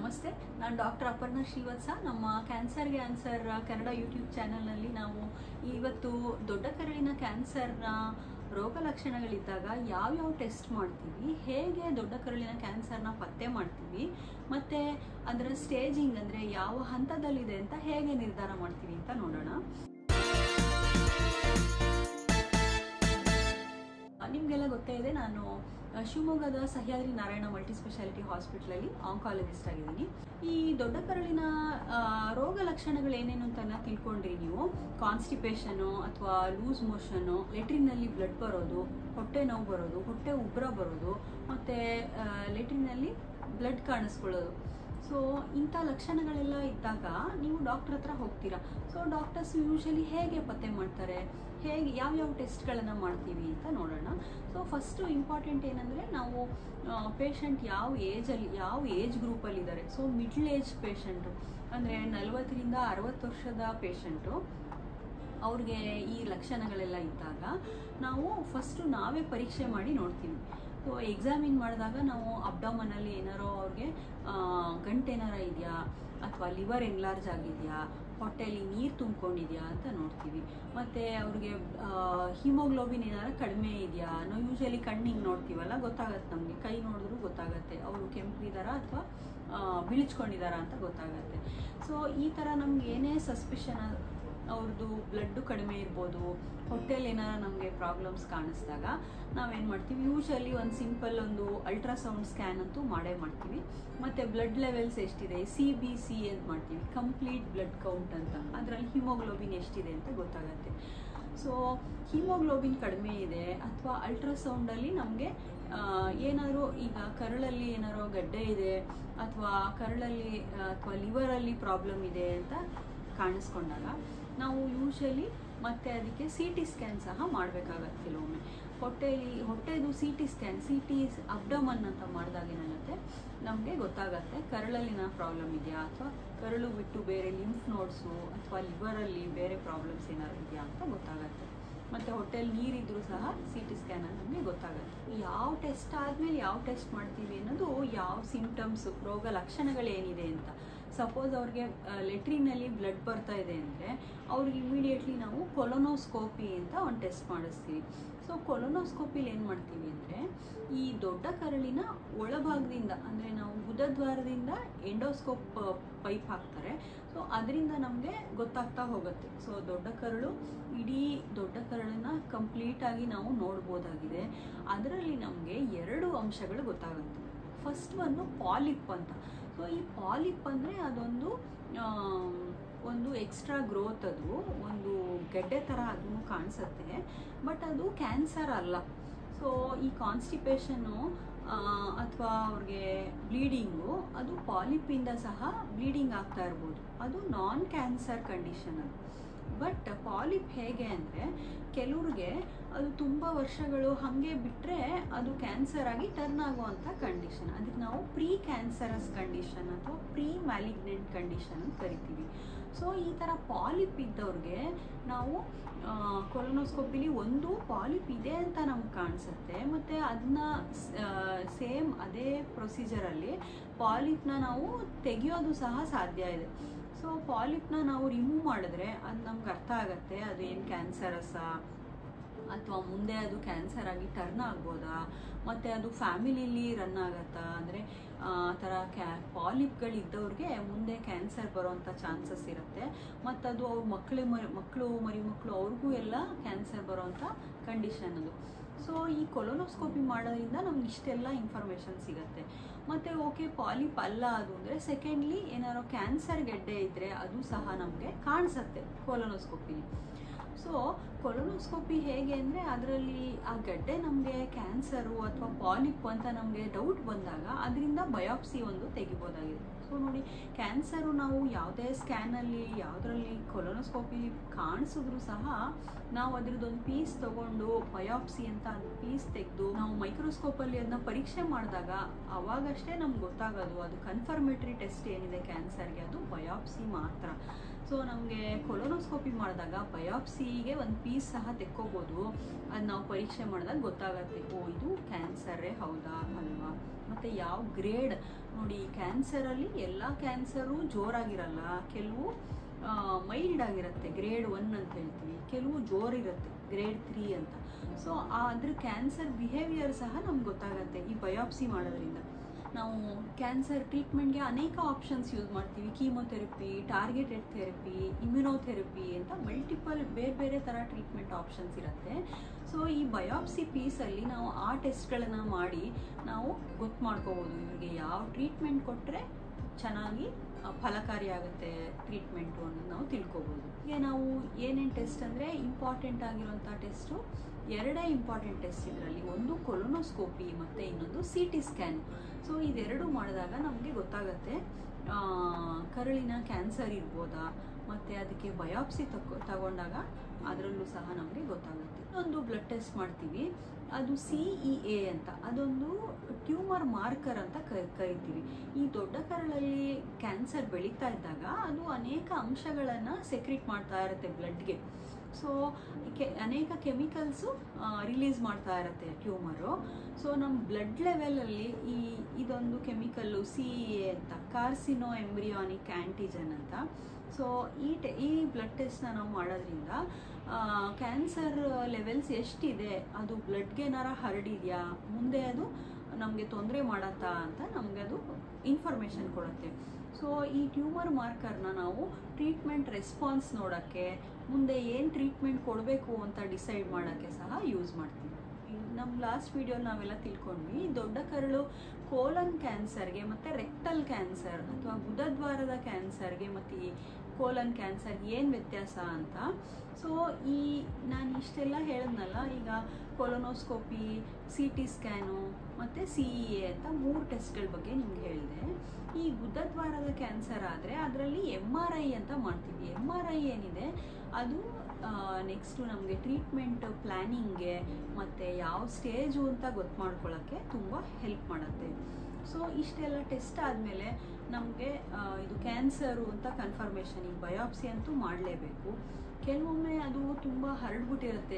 ನಮಸ್ತೆ ನಾನು ಡಾಕ್ಟರ್ ಅಪರ್ಣಾ ಶ್ರೀವತ್ಸ ನಮ್ಮ ಕ್ಯಾನ್ಸರ್ಗೆ ಆನ್ಸರ್ ಕನ್ನಡ ಯೂಟ್ಯೂಬ್ ಚಾನಲ್ನಲ್ಲಿ ನಾವು ಇವತ್ತು ದೊಡ್ಡ ಕರಳಿನ ಕ್ಯಾನ್ಸರ್ನ ರೋಗ ಲಕ್ಷಣಗಳಿದ್ದಾಗ ಯಾವ್ಯಾವ ಟೆಸ್ಟ್ ಮಾಡ್ತೀವಿ ಹೇಗೆ ದೊಡ್ಡ ಕರಳಿನ ಕ್ಯಾನ್ಸರ್ನ ಪತ್ತೆ ಮಾಡ್ತೀವಿ ಮತ್ತು ಅದರ ಸ್ಟೇಜಿಂಗ್ ಅಂದರೆ ಯಾವ ಹಂತದಲ್ಲಿದೆ ಅಂತ ಹೇಗೆ ನಿರ್ಧಾರ ಮಾಡ್ತೀವಿ ಅಂತ ನೋಡೋಣ ನಿಮಗೆಲ್ಲ ಗೊತ್ತೇ ಇದೆ ನಾನು ಅಹ್, ಶಿವಮೊಗ್ಗದ ಸಹ್ಯಾದ್ರಿ ನಾರಾಯಣ ಮಲ್ಟಿ ಸ್ಪೆಷಾಲಿಟಿ ಹಾಸ್ಪಿಟ್ಲಲ್ಲಿ ಆಂಕಾಲಜಿಸ್ಟ್ ಆಗಿದ್ದೀನಿ ಈ ದೊಡ್ಡ ಕರಳಿನ ಅಹ್, ರೋಗ ಲಕ್ಷಣಗಳು ಏನೇನು ಅಂತ ತಿಳ್ಕೊಂಡ್ರಿ ನೀವು ಕಾನ್ಸ್ಟಿಪೇಷನು ಅಥವಾ ಲೂಸ್ ಮೋಷನು ಲೆಟ್ರಿನಲ್ಲಿ ಬ್ಲಡ್ ಬರೋದು ಹೊಟ್ಟೆ ನೋವು ಬರೋದು ಹೊಟ್ಟೆ ಉಬ್ಬರ ಬರೋದು ಮತ್ತು ಲೆಟ್ರಿನಲ್ಲಿ ಬ್ಲಡ್ ಕಾಣಿಸ್ಕೊಳ್ಳೋದು ಸೊ ಇಂಥ ಲಕ್ಷಣಗಳೆಲ್ಲ ಇದ್ದಾಗ ನೀವು ಡಾಕ್ಟರ್ ಹತ್ರ ಹೋಗ್ತೀರಾ ಸೊ ಡಾಕ್ಟರ್ಸ್ ಯೂಶಲಿ ಹೇಗೆ ಪತ್ತೆ ಮಾಡ್ತಾರೆ ಹೇಗೆ ಯಾವ್ಯಾವ ಟೆಸ್ಟ್ಗಳನ್ನು ಮಾಡ್ತೀವಿ ಅಂತ ನೋಡೋಣ ಸೊ ಫಸ್ಟು ಇಂಪಾರ್ಟೆಂಟ್ ಏನಂದರೆ ನಾವು ಪೇಷಂಟ್ ಯಾವ ಏಜಲ್ಲಿ ಯಾವ ಏಜ್ ಗ್ರೂಪಲ್ಲಿದ್ದಾರೆ ಸೊ ಮಿಡ್ಲ್ ಏಜ್ ಪೇಷಂಟು ಅಂದರೆ ನಲವತ್ತರಿಂದ ಅರವತ್ತು ವರ್ಷದ ಪೇಷಂಟು ಅವ್ರಿಗೆ ಈ ಲಕ್ಷಣಗಳೆಲ್ಲ ಇದ್ದಾಗ ನಾವು ಫಸ್ಟು ನಾವೇ ಪರೀಕ್ಷೆ ಮಾಡಿ ನೋಡ್ತೀವಿ ಸೊ ಎಕ್ಸಾಮಿನ್ ಮಾಡಿದಾಗ ನಾವು ಅಬ್ಡಮನಲ್ಲಿ ಏನಾರೋ ಅವ್ರಿಗೆ ಗಂಟೇನಾರ ಇದೆಯಾ ಅಥವಾ ಲಿವರ್ ಎನ್ಲಾರ್ಜ್ ಆಗಿದೆಯಾ ಹೊಟ್ಟೆಲಿ ನೀರು ತುಂಬ್ಕೊಂಡಿದ್ಯಾ ಅಂತ ನೋಡ್ತೀವಿ ಮತ್ತು ಅವ್ರಿಗೆ ಹಿಮೋಗ್ಲೋಬಿನ್ ಏನಾರ ಕಡಿಮೆ ಇದೆಯಾ ನಾವು ಯೂಶಲಿ ಕಣ್ಣಿಗೆ ನೋಡ್ತೀವಲ್ಲ ಗೊತ್ತಾಗತ್ತೆ ನಮಗೆ ಕೈ ನೋಡಿದ್ರು ಗೊತ್ತಾಗತ್ತೆ ಅವರು ಕೆಂಪಿದಾರ ಅಥವಾ ಬಿಳಿಚ್ಕೊಂಡಿದಾರ ಅಂತ ಗೊತ್ತಾಗತ್ತೆ ಸೊ ಈ ಥರ ನಮ್ಗೆ ಏನೇ ಸಸ್ಪಿಷನ್ ಅವ್ರದ್ದು ಬ್ಲಡ್ಡು ಕಡಿಮೆ ಇರ್ಬೋದು ಹೊಟ್ಟೆಲಿ ಏನಾರ ನಮಗೆ ಪ್ರಾಬ್ಲಮ್ಸ್ ಕಾಣಿಸ್ದಾಗ ನಾವೇನು ಮಾಡ್ತೀವಿ ಯೂಶಲಿ ಒಂದು ಸಿಂಪಲ್ ಒಂದು ಅಲ್ಟ್ರಾಸೌಂಡ್ ಸ್ಕ್ಯಾನ್ ಅಂತೂ ಮಾಡೇ ಮಾಡ್ತೀವಿ ಮತ್ತು ಬ್ಲಡ್ ಲೆವೆಲ್ಸ್ ಎಷ್ಟಿದೆ ಸಿ ಬಿ ಸಿ ಅಂತ ಮಾಡ್ತೀವಿ ಕಂಪ್ಲೀಟ್ ಬ್ಲಡ್ ಕೌಂಟ್ ಅಂತ ಅದರಲ್ಲಿ ಹಿಮೋಗ್ಲೋಬಿನ್ ಎಷ್ಟಿದೆ ಅಂತ ಗೊತ್ತಾಗತ್ತೆ ಸೊ ಹಿಮೋಗ್ಲೋಬಿನ್ ಕಡಿಮೆ ಇದೆ ಅಥವಾ ಅಲ್ಟ್ರಾಸೌಂಡಲ್ಲಿ ನಮಗೆ ಏನಾದರೂ ಈಗ ಕರಳಲ್ಲಿ ಏನಾರೋ ಗಡ್ಡೆ ಇದೆ ಅಥವಾ ಕರಳಲ್ಲಿ ಅಥವಾ ಲಿವರಲ್ಲಿ ಪ್ರಾಬ್ಲಮ್ ಇದೆ ಅಂತ ಕಾಣಿಸ್ಕೊಂಡಾಗ ನಾವು ಯೂಶಲಿ ಮತ್ತೆ ಅದಕ್ಕೆ ಸಿ ಟಿ ಸ್ಕ್ಯಾನ್ ಸಹ ಮಾಡಬೇಕಾಗತ್ತೆ ಕೆಲವೊಮ್ಮೆ ಹೊಟ್ಟೆಲಿ ಹೊಟ್ಟೆದು C T scan C T abdomen ಅಂತ ಮಾಡಿದಾಗ ಏನಾಗುತ್ತೆ ನಮಗೆ ಗೊತ್ತಾಗತ್ತೆ ಕರಳಲ್ಲಿನ ಪ್ರಾಬ್ಲಮ್ ಇದೆಯಾ ಅಥವಾ ಕರಳು ಬಿಟ್ಟು ಬೇರೆ ಲಿಂಫ್ ನೋಡ್ಸು ಅಥವಾ ಲಿವರಲ್ಲಿ ಬೇರೆ ಪ್ರಾಬ್ಲಮ್ಸ್ ಏನಾದ್ರು ಇದೆಯಾ ಅಂತ ಗೊತ್ತಾಗತ್ತೆ ಮತ್ತು ಹೊಟ್ಟೆಲಿ ನೀರಿದ್ರೂ ಸಹ ಸಿ ಟಿ ಸ್ಕ್ಯಾನಲ್ಲಿ ನಮಗೆ ಗೊತ್ತಾಗುತ್ತೆ ಯಾವ ಟೆಸ್ಟ್ ಆದಮೇಲೆ ಯಾವ ಟೆಸ್ಟ್ ಮಾಡ್ತೀವಿ ಅನ್ನೋದು ಯಾವ ಸಿಂಪ್ಟಮ್ಸ್ ರೋಗ ಲಕ್ಷಣಗಳೇನಿದೆ ಅಂತ ಸಪೋಸ್ ಅವ್ರಿಗೆ ಲೆಟ್ರಿನಲ್ಲಿ ಬ್ಲಡ್ ಬರ್ತಾ ಇದೆ ಅಂದರೆ ಅವ್ರಿಗೆ ಇಮಿಡಿಯೇಟ್ಲಿ ನಾವು ಕೊಲೊನೋಸ್ಕೋಪಿ ಅಂತ ಒಂದು ಟೆಸ್ಟ್ ಮಾಡಿಸ್ತೀವಿ ಸೊ ಕೊಲೊನೋಸ್ಕೋಪಿಲಿ ಏನು ಮಾಡ್ತೀವಿ ಅಂದರೆ ಈ ದೊಡ್ಡ ಕರಳಿನ ಒಳಭಾಗದಿಂದ ಅಂದರೆ ನಾವು ಗುದದ್ವಾರದಿಂದ ಎಂಡೋಸ್ಕೋಪ್ ಪೈಪ್ ಹಾಕ್ತಾರೆ ಸೊ ಅದರಿಂದ ನಮಗೆ ಗೊತ್ತಾಗ್ತಾ ಹೋಗುತ್ತೆ ಸೊ ದೊಡ್ಡ ಕರಳು ಇಡೀ ದೊಡ್ಡ ಕರಳನ್ನ ಕಂಪ್ಲೀಟಾಗಿ ನಾವು ನೋಡ್ಬೋದಾಗಿದೆ ಅದರಲ್ಲಿ ನಮಗೆ ಎರಡು ಅಂಶಗಳು ಗೊತ್ತಾಗುತ್ತೆ ಫಸ್ಟ್ ಒಂದು ಪಾಲಿಪ್ ಅಂತ ಸೊ ಈ ಪಾಲಿಪ್ ಅಂದರೆ ಅದೊಂದು ಆಮ್, ಒಂದು ಎಕ್ಸ್ಟ್ರಾ ಗ್ರೋತ್ ಅದು ಒಂದು ಗೆಡ್ಡೆ ಥರ ಅದನ್ನು ಕಾಣಿಸುತ್ತೆ ಬಟ್ ಅದು ಕ್ಯಾನ್ಸರ್ ಅಲ್ಲ ಸೊ ಈ ಕಾನ್ಸ್ಟಿಪೇಷನ್ನು ಅಥವಾ ಅವ್ರಿಗೆ ಬ್ಲೀಡಿಂಗು ಅದು ಪಾಲಿಪಿಂದ ಸಹ ಬ್ಲೀಡಿಂಗ್ ಆಗ್ತಾ ಇರ್ಬೋದು ಅದು ನಾನ್ ಕ್ಯಾನ್ಸರ್ ಕಂಡೀಷನ್ ಅದು ಬಟ್ ಪಾಲಿಪ್ ಹೇಗೆ ಅಂದರೆ ಕೆಲವ್ರಿಗೆ ಅದು ತುಂಬ ವರ್ಷಗಳು ಹಾಗೆ ಬಿಟ್ಟರೆ ಅದು ಕ್ಯಾನ್ಸರ್ ಆಗಿ ಟರ್ನ್ ಆಗುವಂಥ ಕಂಡೀಷನ್ ಅದಕ್ಕೆ ನಾವು ಪ್ರೀ ಕ್ಯಾನ್ಸರಸ್ ಕಂಡೀಷನ್ ಅಥವಾ ಪ್ರೀ ಮ್ಯಾಲಿಗ್ನೆಂಟ್ ಕಂಡೀಷನ್ ಅಂತ ಕರಿತೀವಿ ಸೊ ಈ ಥರ ಪಾಲಿಪ್ ಇದ್ದವ್ರಿಗೆ ನಾವು ಕೊಲೊನೋಸ್ಕೋಪಿಲಿ ಒಂದು ಪಾಲಿಪ್ ಇದೆ ಅಂತ ನಮ್ಗೆ ಕಾಣಿಸುತ್ತೆ ಮತ್ತು ಅದನ್ನ ಸೇಮ್ ಅದೇ ಪ್ರೊಸೀಜರಲ್ಲಿ ಪಾಲಿಪ್ನ ನಾವು ತೆಗೆಯೋದು ಸಹ ಸಾಧ್ಯ ಇದೆ ಸೊ ಪಾಲಿಪ್ನ ನಾವು ರಿಮೂವ್ ಮಾಡಿದ್ರೆ ಅದು ನಮ್ಗೆ ಅರ್ಥ ಆಗುತ್ತೆ ಅದು ಏನು ಕ್ಯಾನ್ಸರಸ್ಸಾ ಅಥವಾ ಮುಂದೆ ಅದು ಕ್ಯಾನ್ಸರ್ ಆಗಿ ಟರ್ನ್ ಆಗ್ಬೋದಾ ಮತ್ತು ಅದು ಫ್ಯಾಮಿಲಿಲಿ ರನ್ ಆಗತ್ತಾ ಅಂದರೆ ಆ ಥರ ಕ್ಯಾ ಪಾಲಿಪ್ಗಳಿದ್ದವ್ರಿಗೆ ಮುಂದೆ ಕ್ಯಾನ್ಸರ್ ಬರೋವಂಥ ಚಾನ್ಸಸ್ ಇರುತ್ತೆ ಮತ್ತು ಅದು ಅವ್ರ ಮಕ್ಕಳು ಮರಿ ಮಕ್ಕಳು ಮರಿ ಮಕ್ಕಳು ಅವ್ರಿಗೂ ಎಲ್ಲ ಕ್ಯಾನ್ಸರ್ ಬರೋವಂಥ ಕಂಡೀಷನ್ ಅದು ಸೊ ಈ ಕೊಲೊನೋಸ್ಕೋಪಿ ಮಾಡೋದ್ರಿಂದ ನಮ್ಗೆ ಇಷ್ಟೆಲ್ಲ ಇನ್ಫಾರ್ಮೇಷನ್ ಸಿಗುತ್ತೆ ಮತ್ತು ಓಕೆ ಪಾಲಿಪ್ ಅಲ್ಲ ಅದು ಅಂದರೆ ಸೆಕೆಂಡ್ಲಿ ಏನಾರೋ ಕ್ಯಾನ್ಸರ್ ಗೆಡ್ಡೆ ಇದ್ದರೆ ಅದು ಸಹ ನಮಗೆ ಕಾಣಿಸುತ್ತೆ ಕೊಲೊನೋಸ್ಕೋಪಿಲಿ ಸೊ ಕೊಲೊನೋಸ್ಕೋಪಿ ಹೇಗೆ ಅಂದರೆ ಅದರಲ್ಲಿ ಆ ಗಡ್ಡೆ ನಮಗೆ ಕ್ಯಾನ್ಸರು ಅಥವಾ ಪಾಲಿಪ್ ಅಂತ ನಮಗೆ ಡೌಟ್ ಬಂದಾಗ ಅದರಿಂದ ಬಯಾಪ್ಸಿ ಒಂದು ತೆಗಿಬೋದಾಗಿದೆ ಸೊ ನೋಡಿ ಕ್ಯಾನ್ಸರು ನಾವು ಯಾವುದೇ ಸ್ಕ್ಯಾನಲ್ಲಿ ಯಾವುದರಲ್ಲಿ ಕೊಲೊನೋಸ್ಕೋಪಿ ಕಾಣಿಸಿದ್ರು ಸಹ ನಾವು ಅದ್ರದ್ದೊಂದು ಪೀಸ್ ತಗೊಂಡು ಬಯಾಪ್ಸಿ ಅಂತ ಒಂದು ಪೀಸ್ ತೆಗೆದು ನಾವು ಮೈಕ್ರೋಸ್ಕೋಪಲ್ಲಿ ಅದನ್ನ ಪರೀಕ್ಷೆ ಮಾಡಿದಾಗ ಅವಾಗಷ್ಟೇ ನಮ್ಗೆ ಗೊತ್ತಾಗೋದು ಅದು ಕನ್ಫರ್ಮೇಟ್ರಿ ಟೆಸ್ಟ್ ಏನಿದೆ ಕ್ಯಾನ್ಸರ್ಗೆ ಅದು ಬಯಾಪ್ಸಿ ಮಾತ್ರ ಸೊ ನಮಗೆ ಕೊಲೊನೋಸ್ಕೋಪಿ ಮಾಡಿದಾಗ ಬಯಾಪ್ಸಿಗೆ ಒಂದು ಪೀಸ್ ಸಹ ತೆಕ್ಕೋಬೋದು ಅದು ನಾವು ಪರೀಕ್ಷೆ ಮಾಡಿದಾಗ ಗೊತ್ತಾಗತ್ತೆ ಓ ಇದು ಕ್ಯಾನ್ಸರೇ ಹೌದಾ ಅಲ್ವಾ ಮತ್ತು ಯಾವ ಗ್ರೇಡ್ ನೋಡಿ ಕ್ಯಾನ್ಸರಲ್ಲಿ ಎಲ್ಲ ಕ್ಯಾನ್ಸರು ಜೋರಾಗಿರಲ್ಲ ಕೆಲವು ಮೈಲ್ಡ್ ಆಗಿರುತ್ತೆ ಗ್ರೇಡ್ ಒನ್ ಅಂತ ಹೇಳ್ತೀವಿ ಕೆಲವು ಜೋರಿರುತ್ತೆ ಗ್ರೇಡ್ ತ್ರೀ ಅಂತ ಸೊ ಅದ್ರ ಕ್ಯಾನ್ಸರ್ ಬಿಹೇವಿಯರ್ ಸಹ ನಮ್ಗೆ ಗೊತ್ತಾಗತ್ತೆ ಈ ಬಯಾಪ್ಸಿ ಮಾಡೋದ್ರಿಂದ ನಾವು ಕ್ಯಾನ್ಸರ್ ಟ್ರೀಟ್ಮೆಂಟ್ಗೆ ಅನೇಕ ಆಪ್ಷನ್ಸ್ ಯೂಸ್ ಮಾಡ್ತೀವಿ ಕೀಮೊಥೆರಪಿ ಟಾರ್ಗೆಟೆಡ್ ಥೆರಪಿ ಇಮ್ಯುನೋಥೆರಪಿ ಅಂತ ಮಲ್ಟಿಪಲ್ ಬೇರೆ ಬೇರೆ ಥರ ಟ್ರೀಟ್ಮೆಂಟ್ ಆಪ್ಷನ್ಸ್ ಇರುತ್ತೆ ಸೊ ಈ ಬಯಾಪ್ಸಿ ಪೀಸಲ್ಲಿ ನಾವು ಆ ಟೆಸ್ಟ್ಗಳನ್ನು ಮಾಡಿ ನಾವು ಗೊತ್ತು ಮಾಡ್ಕೋಬೋದು ಇವ್ರಿಗೆ ಯಾವ ಟ್ರೀಟ್ಮೆಂಟ್ ಕೊಟ್ಟರೆ ಚೆನ್ನಾಗಿ ಫಲಕಾರಿಯಾಗುತ್ತೆ ಟ್ರೀಟ್ಮೆಂಟು ಅನ್ನೋದು ನಾವು ತಿಳ್ಕೊಬೋದು ಈಗ ನಾವು ಏನೇನು ಟೆಸ್ಟ್ ಅಂದರೆ ಇಂಪಾರ್ಟೆಂಟ್ ಆಗಿರೋಂಥ ಟೆಸ್ಟು ಎರಡೇ ಇಂಪಾರ್ಟೆಂಟ್ ಟೆಸ್ಟ್ ಇದರಲ್ಲಿ ಒಂದು ಕೊಲೊನೋಸ್ಕೋಪಿ ಮತ್ತು ಇನ್ನೊಂದು ಸಿ ಟಿ ಸ್ಕ್ಯಾನ್ ಸೊ ಇದೆರಡು ಮಾಡಿದಾಗ ನಮಗೆ ಗೊತ್ತಾಗುತ್ತೆ ಕರುಳಿನ ಕ್ಯಾನ್ಸರ್ ಇರ್ಬೋದಾ ಮತ್ತು ಅದಕ್ಕೆ ಬಯಾಪ್ಸಿ ತಗೊ ತಗೊಂಡಾಗ ಅದರಲ್ಲೂ ಸಹ ನಮಗೆ ಗೊತ್ತಾಗುತ್ತೆ ಒಂದು ಬ್ಲಡ್ ಟೆಸ್ಟ್ ಮಾಡ್ತೀವಿ ಅದು ಸಿ ಇ ಎ ಅಂತ ಅದೊಂದು ಟ್ಯೂಮರ್ ಮಾರ್ಕರ್ ಅಂತ ಕರಿತೀವಿ ಈ ದೊಡ್ಡ ಕರಳಲ್ಲಿ ಕ್ಯಾನ್ಸರ್ ಬೆಳೀತಾ ಇದ್ದಾಗ ಅದು ಅನೇಕ ಅಂಶಗಳನ್ನು ಸೆಕ್ರಿಟ್ ಮಾಡ್ತಾ ಇರುತ್ತೆ ಬ್ಲಡ್ಗೆ ಸೊ ಕೆ ಅನೇಕ ಕೆಮಿಕಲ್ಸು ರಿಲೀಸ್ ಮಾಡ್ತಾ ಇರುತ್ತೆ ಟ್ಯೂಮರು ಸೊ ನಮ್ಮ ಬ್ಲಡ್ ಲೆವೆಲಲ್ಲಿ ಈ ಇದೊಂದು ಕೆಮಿಕಲ್ಲು ಸಿ ಎ ಅಂತ ಕಾರ್ಸಿನೋ ಎಂಬ್ರಿಯಾನಿಕ್ ಆ್ಯಂಟಿಜನ್ ಅಂತ ಸೊ ಈ ಟೆ ಈ ಬ್ಲಡ್ ಟೆಸ್ಟ್ನ ನಾವು ಮಾಡೋದ್ರಿಂದ ಕ್ಯಾನ್ಸರ್ ಲೆವೆಲ್ಸ್ ಎಷ್ಟಿದೆ ಅದು ಬ್ಲಡ್ಗೆ ಏನಾರ ಹರಡಿದೆಯಾ ಮುಂದೆ ಅದು ನಮಗೆ ತೊಂದರೆ ಮಾಡತ್ತಾ ಅಂತ ನಮಗೆ ಅದು ಇನ್ಫಾರ್ಮೇಷನ್ ಕೊಡುತ್ತೆ ಸೊ ಈ ಟ್ಯೂಮರ್ ಮಾರ್ಕರ್ನ ನಾವು ಟ್ರೀಟ್ಮೆಂಟ್ ರೆಸ್ಪಾನ್ಸ್ ನೋಡೋಕ್ಕೆ ಮುಂದೆ ಏನು ಟ್ರೀಟ್ಮೆಂಟ್ ಕೊಡಬೇಕು ಅಂತ ಡಿಸೈಡ್ ಮಾಡೋಕ್ಕೆ ಸಹ ಯೂಸ್ ಮಾಡ್ತೀವಿ ನಮ್ಮ ಲಾಸ್ಟ್ ವಿಡಿಯೋ ನಾವೆಲ್ಲ ತಿಳ್ಕೊಂಡ್ವಿ ದೊಡ್ಡ ಕರಳು ಕೋಲನ್ ಕ್ಯಾನ್ಸರ್ಗೆ ಮತ್ತು ರೆಕ್ಟಲ್ ಕ್ಯಾನ್ಸರ್ ಅಥವಾ ಗುದದ್ವಾರದ ಕ್ಯಾನ್ಸರ್ಗೆ ಮತ್ತು ಈ ಕೋಲನ್ ಕ್ಯಾನ್ಸರ್ ಏನು ವ್ಯತ್ಯಾಸ ಅಂತ ಸೊ ಈ ನಾನು ಇಷ್ಟೆಲ್ಲ ಹೇಳಿದ್ನಲ್ಲ ಈಗ ಕೊಲೊನೋಸ್ಕೋಪಿ ಸಿ ಟಿ ಸ್ಕ್ಯಾನು ಮತ್ತು ಸಿ ಇ ಎ ಅಂತ ಮೂರು ಟೆಸ್ಟ್ಗಳ ಬಗ್ಗೆ ನಿಮ್ಗೆ ಹೇಳಿದೆ ಈ ಗುದದ್ವಾರದ ಕ್ಯಾನ್ಸರ್ ಆದರೆ ಅದರಲ್ಲಿ ಎಮ್ ಆರ್ ಐ ಅಂತ ಮಾಡ್ತೀವಿ ಎಮ್ ಆರ್ ಐ ಏನಿದೆ ಅದು ನೆಕ್ಸ್ಟು ನಮಗೆ ಟ್ರೀಟ್ಮೆಂಟ್ ಪ್ಲ್ಯಾನಿಂಗ್ಗೆ ಮತ್ತು ಯಾವ ಸ್ಟೇಜು ಅಂತ ಗೊತ್ತು ಮಾಡ್ಕೊಳ್ಳೋಕ್ಕೆ ತುಂಬ ಹೆಲ್ಪ್ ಮಾಡುತ್ತೆ ಸೊ ಇಷ್ಟೆಲ್ಲ ಟೆಸ್ಟ್ ಆದಮೇಲೆ ನಮಗೆ ಇದು ಕ್ಯಾನ್ಸರು ಅಂತ ಕನ್ಫರ್ಮೇಷನ್ ಈಗ ಬಯಾಪ್ಸಿ ಅಂತೂ ಮಾಡಲೇಬೇಕು ಕೆಲವೊಮ್ಮೆ ಅದು ತುಂಬ ಹರಡ್ಬಿಟ್ಟಿರುತ್ತೆ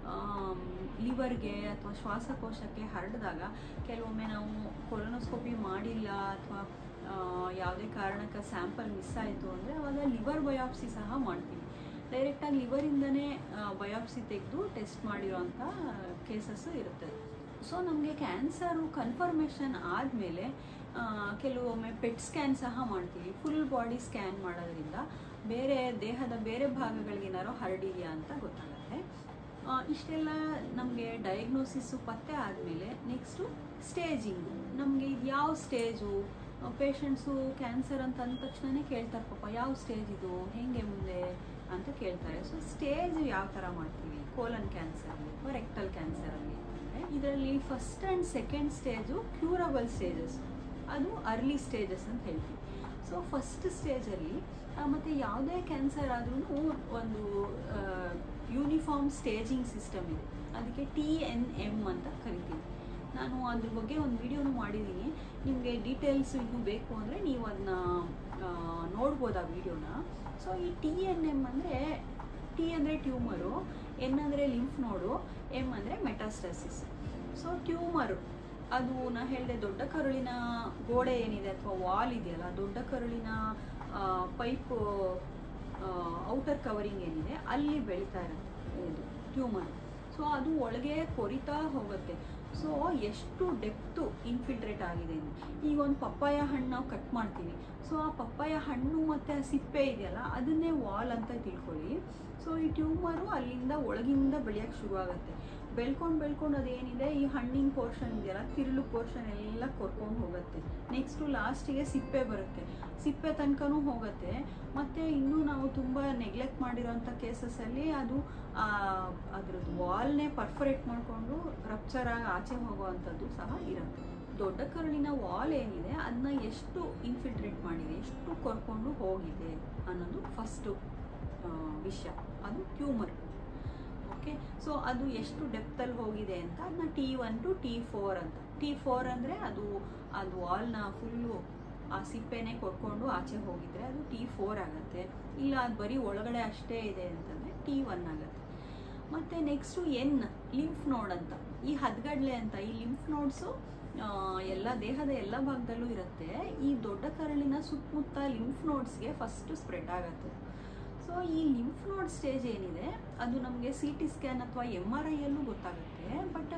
ಲಿವರ್ಗೆ ಅಥವಾ ಶ್ವಾಸಕೋಶಕ್ಕೆ ಹರಡಿದಾಗ ಕೆಲವೊಮ್ಮೆ ನಾವು ಕೊಲೊನೋಸ್ಕೋಪಿ ಮಾಡಿಲ್ಲ ಅಥವಾ ಯಾವುದೇ ಕಾರಣಕ್ಕೆ ಸ್ಯಾಂಪಲ್ ಮಿಸ್ ಆಯಿತು ಅಂದರೆ ಅವಾಗ ಲಿವರ್ ಬಯಾಪ್ಸಿ ಸಹ ಮಾಡ್ತೀವಿ ಡೈರೆಕ್ಟಾಗಿ ಲಿವರಿಂದನೇ ಬಯಾಪ್ಸಿ ತೆಗೆದು ಟೆಸ್ಟ್ ಮಾಡಿರೋಂಥ ಕೇಸಸ್ಸು ಇರುತ್ತೆ ಸೊ ನಮಗೆ ಕ್ಯಾನ್ಸರು ಕನ್ಫರ್ಮೇಷನ್ ಆದಮೇಲೆ ಕೆಲವೊಮ್ಮೆ ಪೆಟ್ ಸ್ಕ್ಯಾನ್ ಸಹ ಮಾಡ್ತೀವಿ ಫುಲ್ ಬಾಡಿ ಸ್ಕ್ಯಾನ್ ಮಾಡೋದ್ರಿಂದ ಬೇರೆ ದೇಹದ ಬೇರೆ ಭಾಗಗಳಿಗೆ ಏನಾರೋ ಹರಡಿದೆಯಾ ಅಂತ ಗೊತ್ತಾಗುತ್ತೆ ಇಷ್ಟೆಲ್ಲ ನಮಗೆ ಡಯಾಗ್ನೋಸಿಸ್ಸು ಪತ್ತೆ ಆದಮೇಲೆ ನೆಕ್ಸ್ಟು ಸ್ಟೇಜಿಂಗು ನಮಗೆ ಇದು ಯಾವ ಸ್ಟೇಜು ಪೇಷಂಟ್ಸು ಕ್ಯಾನ್ಸರ್ ಅಂತ ಅಂದ ತಕ್ಷಣನೇ ಕೇಳ್ತಾರೆ ಪಾಪ ಯಾವ ಸ್ಟೇಜ್ ಇದು ಹೇಗೆ ಮುಂದೆ ಅಂತ ಕೇಳ್ತಾರೆ ಸೊ ಸ್ಟೇಜ್ ಯಾವ ಥರ ಮಾಡ್ತೀವಿ ಕೋಲನ್ ಕ್ಯಾನ್ಸರಲ್ಲಿ ಅಥವಾ ರೆಕ್ಟಲ್ ಕ್ಯಾನ್ಸರಲ್ಲಿ ಅಂದರೆ ಇದರಲ್ಲಿ first and second stage curable stages ಅದು ಅರ್ಲಿ ಸ್ಟೇಜಸ್ ಅಂತ ಹೇಳ್ತೀವಿ ಸೊ ಫಸ್ಟ್ ಸ್ಟೇಜಲ್ಲಿ ಮತ್ತು ಯಾವುದೇ ಕ್ಯಾನ್ಸರ್ ಆದ್ರೂ ಒಂದು ಯೂನಿಫಾರ್ಮ್ ಸ್ಟೇಜಿಂಗ್ ಸಿಸ್ಟಮ್ ಇದೆ ಅದಕ್ಕೆ ಟಿ ಎನ್ ಎಮ್ ಅಂತ ಕರಿತೀವಿ ನಾನು ಅದ್ರ ಬಗ್ಗೆ ಒಂದು ವಿಡಿಯೋನು ಮಾಡಿದ್ದೀನಿ ನಿಮಗೆ ಡೀಟೇಲ್ಸ್ ಇನ್ನೂ ಬೇಕು ಅಂದರೆ ನೀವು ಅದನ್ನ ನೋಡ್ಬೋದು ಆ ವಿಡಿಯೋನ ಸೊ ಈ ಟಿ ಎನ್ ಎಮ್ ಅಂದರೆ ಟಿ ಅಂದರೆ ಟ್ಯೂಮರು ಎನ್ ಅಂದರೆ ಲಿಂಫ್ ನೋಡು ಎಮ್ ಅಂದರೆ ಮೆಟಾಸ್ಟಾಸಿಸ್ ಸೊ ಟ್ಯೂಮರು ಅದು ನಾ ಹೇಳಿದೆ ದೊಡ್ಡ ಕರುಳಿನ ಗೋಡೆ ಏನಿದೆ ಅಥವಾ ವಾಲ್ ಇದೆಯಲ್ಲ ದೊಡ್ಡ ಕರುಳಿನ ಪೈಪ್ ಔಟರ್ ಕವರಿಂಗ್ ಏನಿದೆ ಅಲ್ಲಿ ಬೆಳೀತಾ ಇರುತ್ತೆ ಇದು ಟ್ಯೂಮರ್ ಸೊ ಅದು ಒಳಗೆ ಕೊರಿತಾ ಹೋಗುತ್ತೆ ಸೊ ಎಷ್ಟು ಡೆಪ್ತು ಇನ್ಫಿಲ್ಟ್ರೇಟ್ ಆಗಿದೆ ಈಗ ಒಂದು ಪಪ್ಪಾಯ ಹಣ್ಣು ನಾವು ಕಟ್ ಮಾಡ್ತೀವಿ ಸೊ ಆ ಪಪ್ಪಾಯ ಹಣ್ಣು ಮತ್ತು ಆ ಸಿಪ್ಪೆ ಇದೆಯಲ್ಲ ಅದನ್ನೇ ವಾಲ್ ಅಂತ ತಿಳ್ಕೊಳ್ಳಿ ಸೊ ಈ ಟ್ಯೂಮರು ಅಲ್ಲಿಂದ ಒಳಗಿಂದ ಬೆಳೆಯೋಕ್ಕೆ ಶುರು ಆಗುತ್ತೆ ಬೆಳ್ಕೊಂಡು ಬೆಳ್ಕೊಂಡು ಅದೇನಿದೆ ಈ ಹಣ್ಣಿನ ಪೋರ್ಷನ್ ಇದೆಯಲ್ಲ ತಿರುಳು ಪೋರ್ಷನ್ ಎಲ್ಲ ಕೊರ್ಕೊಂಡು ಹೋಗುತ್ತೆ ನೆಕ್ಸ್ಟು ಲಾಸ್ಟಿಗೆ ಸಿಪ್ಪೆ ಬರುತ್ತೆ ಸಿಪ್ಪೆ ತನಕನೂ ಹೋಗುತ್ತೆ ಮತ್ತು ಇನ್ನೂ ನಾವು ತುಂಬ ನೆಗ್ಲೆಕ್ಟ್ ಮಾಡಿರೋಂಥ ಕೇಸಸಲ್ಲಿ ಅದು ಅದ್ರದ್ದು ವಾಲ್ನೇ ಪರ್ಫರೇಟ್ ಮಾಡಿಕೊಂಡು ರಪ್ಚರ್ ಆಗಿ ಆಚೆ ಹೋಗುವಂಥದ್ದು ಸಹ ಇರುತ್ತೆ ದೊಡ್ಡ ಕರುಳಿನ ವಾಲ್ ಏನಿದೆ ಅದನ್ನ ಎಷ್ಟು ಇನ್ಫಿಲ್ಟ್ರೇಟ್ ಮಾಡಿದೆ ಎಷ್ಟು ಕೊರ್ಕೊಂಡು ಹೋಗಿದೆ ಅನ್ನೋದು ಫಸ್ಟು ವಿಷಯ ಅದು ಟ್ಯೂಮರ್ ಓಕೆ ಸೊ ಅದು ಎಷ್ಟು ಡೆಪ್ತಲ್ಲಿ ಹೋಗಿದೆ ಅಂತ ಅದನ್ನ T one two T four ಅಂತ ಟಿ ಫೋರ್ ಅಂದರೆ ಅದು ಅದು ವಾಲ್ನ ಫುಲ್ಲು ಆ ಸಿಪ್ಪೆನೇ ಕೊಟ್ಕೊಂಡು ಆಚೆ ಹೋಗಿದ್ರೆ ಅದು ಟಿ ಫೋರ್ ಆಗುತ್ತೆ ಇಲ್ಲ ಅದು ಬರೀ ಒಳಗಡೆ ಅಷ್ಟೇ ಇದೆ ಅಂತಂದರೆ ಟಿ ಒನ್ ಆಗುತ್ತೆ ಮತ್ತು ನೆಕ್ಸ್ಟು ಎನ್ ಲಿಂಫ್ ನೋಡ್ ಅಂತ ಈ ಹದ್ಗಡ್ಲೆ ಅಂತ ಈ ಲಿಂಫ್ ನೋಡ್ಸು ಎಲ್ಲ ದೇಹದ ಎಲ್ಲ ಭಾಗದಲ್ಲೂ ಇರುತ್ತೆ ಈ ದೊಡ್ಡ ಕರಳಿನ ಸುತ್ತಮುತ್ತ ಲಿಂಫ್ ನೋಡ್ಸ್ಗೆ ಫಸ್ಟ್ ಸ್ಪ್ರೆಡ್ ಆಗುತ್ತೆ ಸೊ ಈ ಲಿಂಫ್ ನೋಡ್ ಸ್ಟೇಜ್ ಏನಿದೆ ಅದು ನಮಗೆ ಸಿ ಟಿ ಸ್ಕ್ಯಾನ್ ಅಥವಾ ಎಮ್ ಆರ್ ಐಯಲ್ಲೂ ಗೊತ್ತಾಗುತ್ತೆ but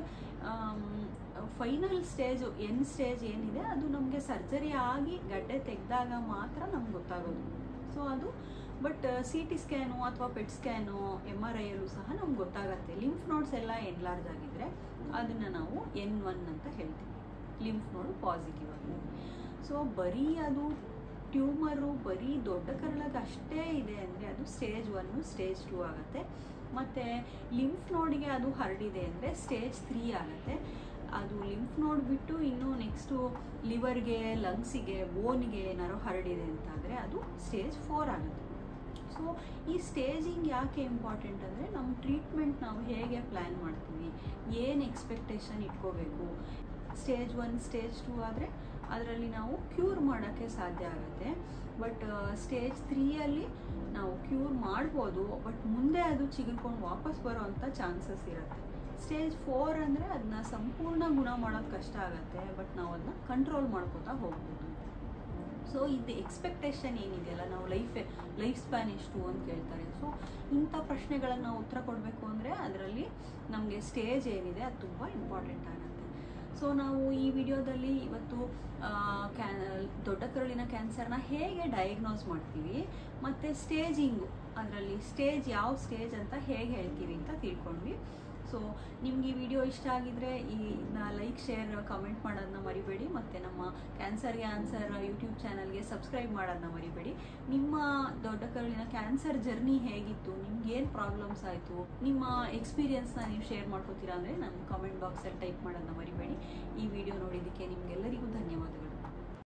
final stage N stage ಏನಿದೆ ಅದು ನಮಗೆ ಸರ್ಜರಿ ಆಗಿ ಗಡ್ಡೆ ತೆಗೆದಾಗ ಮಾತ್ರ ನಮ್ಗೆ ಗೊತ್ತಾಗೋದು ಸೊ ಅದು ಬಟ್ ಸಿ ಟಿ ಸ್ಕ್ಯಾನು ಅಥವಾ ಪೆಟ್ ಸ್ಕ್ಯಾನು ಎಮ್ ಆರ್ ಐಯಲ್ಲೂ ಸಹ ನಮ್ಗೆ ಗೊತ್ತಾಗತ್ತೆ ಲಿಂಫ್ ನೋಡ್ಸ್ ಎಲ್ಲ ಎನ್ಲಾರ್ಜ್ ಆಗಿದ್ರೆ ಅದನ್ನು ನಾವು ಎನ್ ಒನ್ ಅಂತ ಹೇಳ್ತೀವಿ ಲಿಂಫ್ ನೋಡು ಪಾಸಿಟಿವ್ ಆಗಿದೆ ಸೊ ಬರೀ ಅದು ಟ್ಯೂಮರು ಬರೀ ದೊಡ್ಡ ಕರಳಗೆ ಅಷ್ಟೇ ಇದೆ ಅಂದರೆ ಅದು ಸ್ಟೇಜ್ ಒನ್ನು ಸ್ಟೇಜ್ ಟೂ ಆಗುತ್ತೆ ಮತ್ತು ಲಿಂಫ್ ನೋಡಿಗೆ ಅದು ಹರಡಿದೆ ಅಂದರೆ ಸ್ಟೇಜ್ ತ್ರೀ ಆಗುತ್ತೆ ಅದು ಲಿಂಫ್ ನೋಡ್ ಬಿಟ್ಟು ಇನ್ನು ನೆಕ್ಸ್ಟು ಲಿವರ್ಗೆ ಲಂಗ್ಸಿಗೆ ಬೋನ್ಗೆ ಏನಾರು ಹರಡಿದೆ ಅಂತಾದರೆ ಅದು ಸ್ಟೇಜ್ ಫೋರ್ ಆಗುತ್ತೆ ಸೊ ಈ ಸ್ಟೇಜಿಂಗ್ ಯಾಕೆ ಇಂಪಾರ್ಟೆಂಟ್ ಅಂದರೆ ನಮ್ಮ ಟ್ರೀಟ್ಮೆಂಟ್ ನಾವು ಹೇಗೆ ಪ್ಲ್ಯಾನ್ ಮಾಡ್ತೀವಿ ಏನು ಎಕ್ಸ್ಪೆಕ್ಟೇಷನ್ ಇಟ್ಕೋಬೇಕು ಸ್ಟೇಜ್ ಒನ್ ಸ್ಟೇಜ್ ಟೂ ಆದರೆ ಅದರಲ್ಲಿ ನಾವು ಕ್ಯೂರ್ ಮಾಡೋಕ್ಕೆ ಸಾಧ್ಯ ಆಗುತ್ತೆ ಬಟ್ ಸ್ಟೇಜ್ ತ್ರೀಯಲ್ಲಿ ನಾವು ಕ್ಯೂರ್ ಮಾಡ್ಬೋದು ಬಟ್ ಮುಂದೆ ಅದು ಚಿಗುರ್ಕೊಂಡು ವಾಪಸ್ ಬರೋ ಅಂಥ ಚಾನ್ಸಸ್ ಇರುತ್ತೆ ಸ್ಟೇಜ್ ಫೋರ್ ಅಂದರೆ ಅದನ್ನ ಸಂಪೂರ್ಣ ಗುಣ ಮಾಡೋದು ಕಷ್ಟ ಆಗುತ್ತೆ ಬಟ್ ನಾವು ಅದನ್ನ ಕಂಟ್ರೋಲ್ ಮಾಡ್ಕೋತಾ ಹೋಗ್ಬೋದು ಸೊ ಇದು ಎಕ್ಸ್ಪೆಕ್ಟೇಷನ್ ಏನಿದೆಯಲ್ಲ ನಾವು ಲೈಫ್ ಲೈಫ್ ಸ್ಪ್ಯಾನ್ ಎಷ್ಟು ಅಂತ ಕೇಳ್ತಾರೆ ಸೊ ಇಂಥ ಪ್ರಶ್ನೆಗಳನ್ನು ನಾವು ಉತ್ತರ ಕೊಡಬೇಕು ಅಂದರೆ ಅದರಲ್ಲಿ ನಮಗೆ ಸ್ಟೇಜ್ ಏನಿದೆ ಅದು ತುಂಬ ಇಂಪಾರ್ಟೆಂಟ್ ಆಗುತ್ತೆ ಸೊ ನಾವು ಈ ವಿಡಿಯೋದಲ್ಲಿ ಇವತ್ತು ಕ್ಯಾ ದೊಡ್ಡ ಕರುಳಿನ ಕ್ಯಾನ್ಸರ್ನ ಹೇಗೆ ಡಯಾಗ್ನೋಸ್ ಮಾಡ್ತೀವಿ ಮತ್ತು ಸ್ಟೇಜಿಂಗು ಅದರಲ್ಲಿ ಸ್ಟೇಜ್ ಯಾವ ಸ್ಟೇಜ್ ಅಂತ ಹೇಗೆ ಹೇಳ್ತೀವಿ ಅಂತ ತಿಳ್ಕೊಂಡ್ವಿ ಸೊ ನಿಮ್ಗೆ ಈ ವಿಡಿಯೋ ಇಷ್ಟ ಆಗಿದ್ರೆ ಇದನ್ನ ಲೈಕ್ ಶೇರ್ ಕಮೆಂಟ್ ಮಾಡೋದನ್ನ ಮರಿಬೇಡಿ ಮತ್ತು ನಮ್ಮ ಕ್ಯಾನ್ಸರ್ಗೆ ಆನ್ಸರ್ ಯೂಟ್ಯೂಬ್ ಚಾನಲ್ಗೆ ಸಬ್ಸ್ಕ್ರೈಬ್ ಮಾಡೋದನ್ನ ಮರಿಬೇಡಿ ನಿಮ್ಮ ದೊಡ್ಡ ಕರುಳಿನ ಕ್ಯಾನ್ಸರ್ ಜರ್ನಿ ಹೇಗಿತ್ತು ನಿಮ್ಗೆ ಏನು ಪ್ರಾಬ್ಲಮ್ಸ್ ಆಯಿತು ನಿಮ್ಮ ಎಕ್ಸ್ಪೀರಿಯನ್ಸ್ನ ನೀವು ಶೇರ್ ಮಾಡ್ಕೋತೀರಾ ಅಂದರೆ ನಮ್ಮ ಕಾಮೆಂಟ್ ಬಾಕ್ಸಲ್ಲಿ ಟೈಪ್ ಮಾಡೋದನ್ನ ಮರಿಬೇಡಿ ಈ ವಿಡಿಯೋ ನೋಡಿದ್ದಕ್ಕೆ ನಿಮಗೆಲ್ಲರಿಗೂ ಧನ್ಯವಾದಗಳು